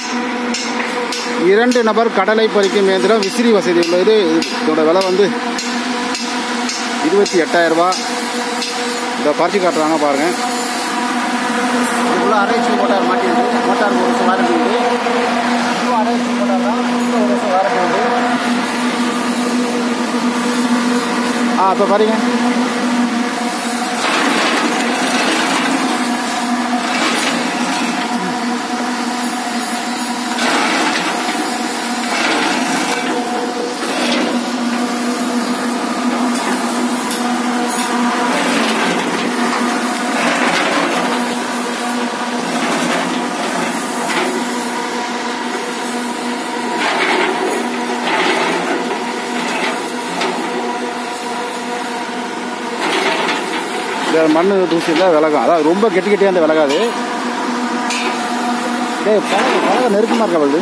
இரண்டு நபர் கடலை பறிக்கும் இயந்திரம் விசிறி வசதி உள்ளது இதோட விலை வந்து இருபத்தி எட்டாயிரம் ரூபாய் இதை பறிச்சு காட்டுறாங்க பாருங்கள் இதுக்குள்ள அரைச்சி மோட்டார் மாட்டியிருக்கு மோட்டார் ஒரு வருஷம் வாரண்டி உண்டு இதுவும் அரைச்சி மோட்டார் தான் இதுல ஒரு வருஷம் வாரண்டி உண்டு ஆ இப்போ பாருங்க இந்த மண் தூசி இல்லை விலகும் அதாவது ரொம்ப கெட்டி கெட்டியாக அந்த விலகாது டேய் பழக பழக நெருக்கமாக இருக்கா அவளுது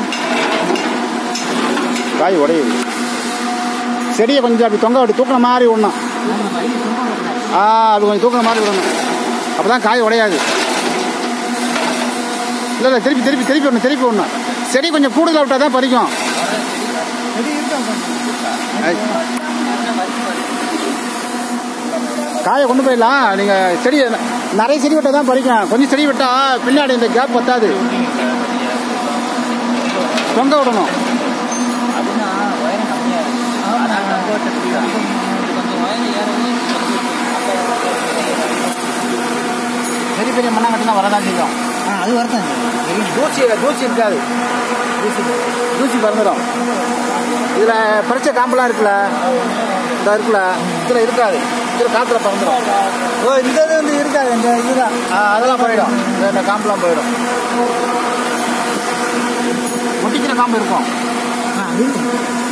காய் உடையுது செடியை கொஞ்சம் அப்படி தொங்க அப்படி தூக்கின மாதிரி விடணும் ஆ அப்படி கொஞ்சம் தூக்கின மாதிரி விடணும் அப்போ தான் காய் உடையாது இல்லை இல்லை திருப்பி திருப்பி திருப்பி விடணும் திருப்பி விடணும் செடி கொஞ்சம் கூடுதலாக விட்டால் தான் பறிக்கும் ஐ. காயை கொண்டு போயிடலாம் நீங்கள் செடி நிறைய செடி விட்டால் தான் பறிக்கும் கொஞ்சம் செடி விட்டால் பின்னாடி இந்த கேப் பத்தாது தொங்க விடணும் அப்படின்னா உயரம் கம்மியா இருக்கு அதான் கம்போர்ட் கொஞ்சம் உயரம் ஏறவும் பெரிய பெரிய மண்ணாங்கட்டினா வரதான் செய்யும் ஆ அது வரதான் தூசி தூசி இருக்காது தூசி பறந்துடும் இதில் பறிச்ச காம்பெல்லாம் இருக்குல்ல இந்த இருக்குல்ல இதில் இருக்காது இதில் காற்றுல பறந்துடும் ஓ இந்த இது வந்து இருக்காது இந்த இதுதான் ஆ, அதெல்லாம் போயிடும் இந்த இந்த காம்பெல்லாம் போயிடும் ஒட்டிக்கிற காம்பு இருக்கும் ஆ அது இருக்கு.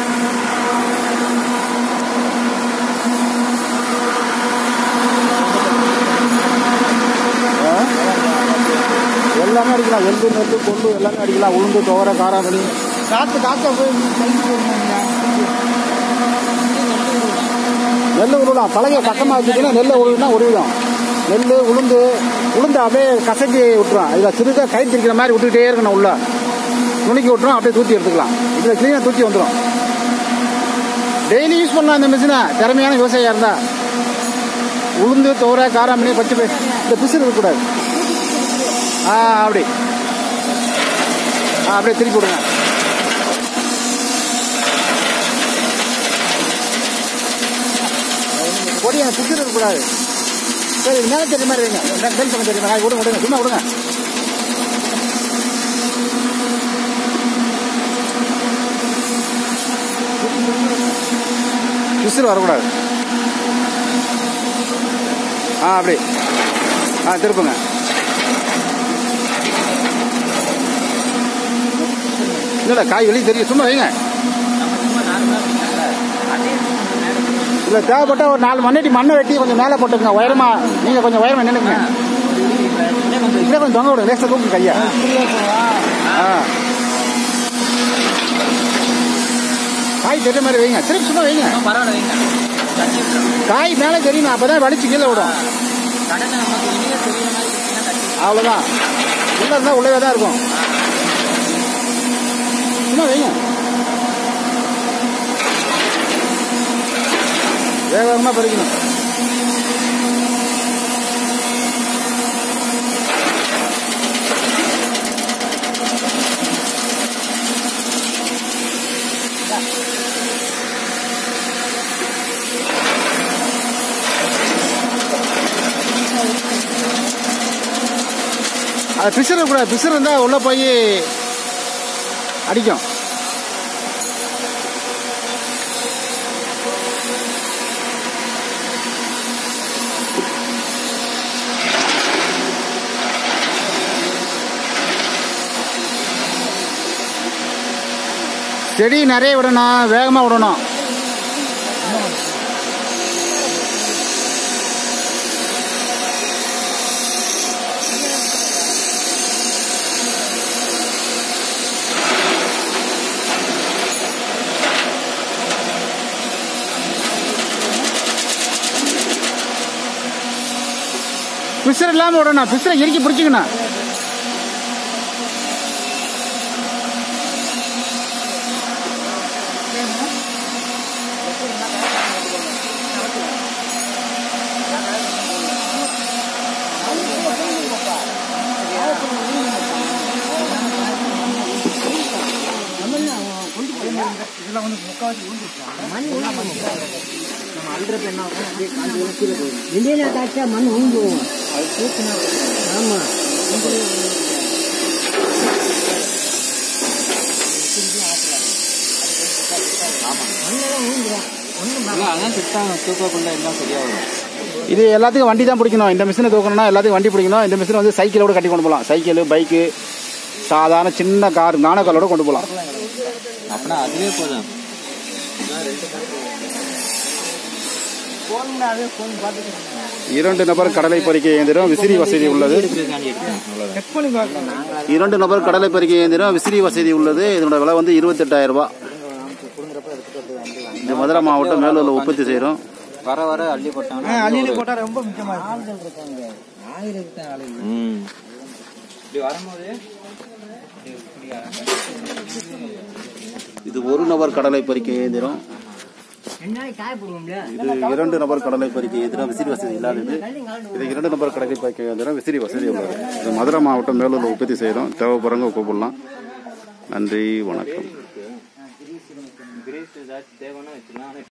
ஆ? எல்லாமே அடிக்கலாம் எள்ளு நெல்லு கொள்ளு எல்லாமே அடிக்கலாம் உளுந்து துவரை காராமணி காத்து காத்த போய் கைக்கு போடணும்ல. நெல் உருவலாம் பழகைய பக்கமாக வச்சுக்கினா நெல்லை உருவினா உருவிடும் நெல் உளுந்து உளுந்து அப்படியே கசக்கி விட்டுரும் இதில் சிறுதாக கை திரிக்கிற மாதிரி விட்டுக்கிட்டே இருக்கணும் உள்ள நுணுக்கி விட்டுரும் அப்படியே தூத்தி எடுத்துக்கலாம் இதில் க்ளீனாக தூக்கி வந்துடும் டெய்லி யூஸ் பண்ணலாம் இந்த மிஷினை திறமையான விவசாயியாக இருந்தால் உளுந்து துவரை காராமணி பச்சை பயிர் இந்த பிசுறு இருக்கக்கூடாது ஆ அப்படி ஆ அப்படியே திருப்பி விடுங்க பொடி எனக்கு பிசுறு இருக்கக்கூடாது சரி இது மேலே தெரியுற மாதிரி வைங்க நெல் பக்கம் தெரியுமா காய் விடுங்க விடுங்க சும்மா விடுங்க பிசுறு வரக்கூடாது ஆ அப்படி ஆ திருப்புங்க இல்லை இல்லை காய் வெளியே தெரியும் சும்மா வைங்க நம்ம சும்மா நார்மலா பண்ணிக்கலாம்ல. அதே மேல இல்லை தேவைப்பட்ட ஒரு நாலு மண்ணடி மண்ணை வெட்டி கொஞ்சம் மேலே போட்டுக்கங்க உயரமா நீங்கள் கொஞ்சம் உயரமா நின்றுங்க இன்னும் கொஞ்சம் இப்படியே கொஞ்சம் தொங்க விடுங்க லேசாக தூக்கு கையா இப்படியே போவா. ஆ காய் தெரிஞ்ச மாதிரி வைங்க திருப்பி சும்மா வைங்க இன்னும் பரவாயில்ல வைங்க. தட்டி விட்டுரும். காய் மேலே தெரியணும் அப்போ தான் வலிச்சு கீழே விடும் கடலை நமக்கு வெளியே தெரியுற மாதிரி இருந்துச்சுன்னா தட்டி விட்டுரும். அவ்வளோதான் உள்ளே இருந்தால் உள்ளவே தான் இருக்கும் சும்மா வைங்க வேக வேகமாக பறிக்கணும் அது பிசுறு இருக்கக்கூடாது பிசுறு இருந்தால் உள்ளே போய் அடிக்கும் செடி நிறைய விடணும் வேகமாக விடணும் பிசுறு இல்லாமல் விடணும் பிசுரை இறுக்கி பிடிச்சிக்கணும் எல்லாம் வந்து முக்காவாசி விழுந்துருச்சு மண் நம்ம அல்றப்ப என்ன ஆகும் அப்படியே காஞ்சி வந்து கீழே போயிடும் இந்தியனா காய்ச்சா மண் ஊந்துவோம் அது பூச்சினா ஆமா மண்ணெல்லாம் ஊந்துடும் ஒன்றும் இல்லை அதான் சுத்தாங்க தூக்கக்குள்ள எல்லாம் சரியா வரும் இது எல்லாத்துக்கும் வண்டி தான் பிடிக்கணும் இந்த மிஷினை தூக்கணும்னா எல்லாத்துக்கும் வண்டி பிடிக்கணும் இந்த மிஷினை வந்து சைக்கிளோட கட்டி கொண்டு போகலாம் சைக்கிள் பைக்கு சாதாரண சின்ன கார் நானக்காலோட கொண்டு போகலாம் அப்படின்னா அதுவே போதும் போகணும்னாவே ஃபோன் பார்த்துட்டு இரண்டு நபர் கடலை பறிக்க இயந்திரம் விசிறி வசதி உள்ளது எடுக்கிறதுக்காண்டி எடுக்கிறேன் அவ்வளோதான் செக் பண்ணி பார்க்கலாம் நாங்கள் இரண்டு நபர் கடலை பறிக்க இயந்திரம் விசிறி வசதி உள்ளது இதனோட விலை வந்து இருபத்தெட்டாயிரம் ரூபாய் கொடுங்குறப்ப எடுத்துட்டு வந்து வண்டி இந்த மதுரை மாவட்டம் மேலூரில் உற்பத்தி செய்கிறோம் வர வர அள்ளி போட்டாங்கன்னா அள்ளியில் போட்டால் ரொம்ப முக்கியமாக ஆள்கள் இருக்காங்க ஆயிரம் தான் ஆளுங்க ம் இப்படி வரும்போது இது ஒரு நபர் கடலை பறிக்க இயந்திரம் ரெண்டு நாளைக்கு காய போடுவோம்ல இது இரண்டு நபர் கடலை பறிக்க இயந்திரம் விசிறி வசதி இல்லாதது இது இரண்டு நபர் கடலை பறிக்க இயந்திரம் விசிறி வசதி உள்ளது இது மதுரை மாவட்டம் மேலூரில் உற்பத்தி செய்கிறோம் தேவைப்படுறவங்க கூப்பிடலாம் நன்றி வணக்கம் கிரீஸ் ஏதாச்சும் தேவைன்னா வச்சுக்கலாம்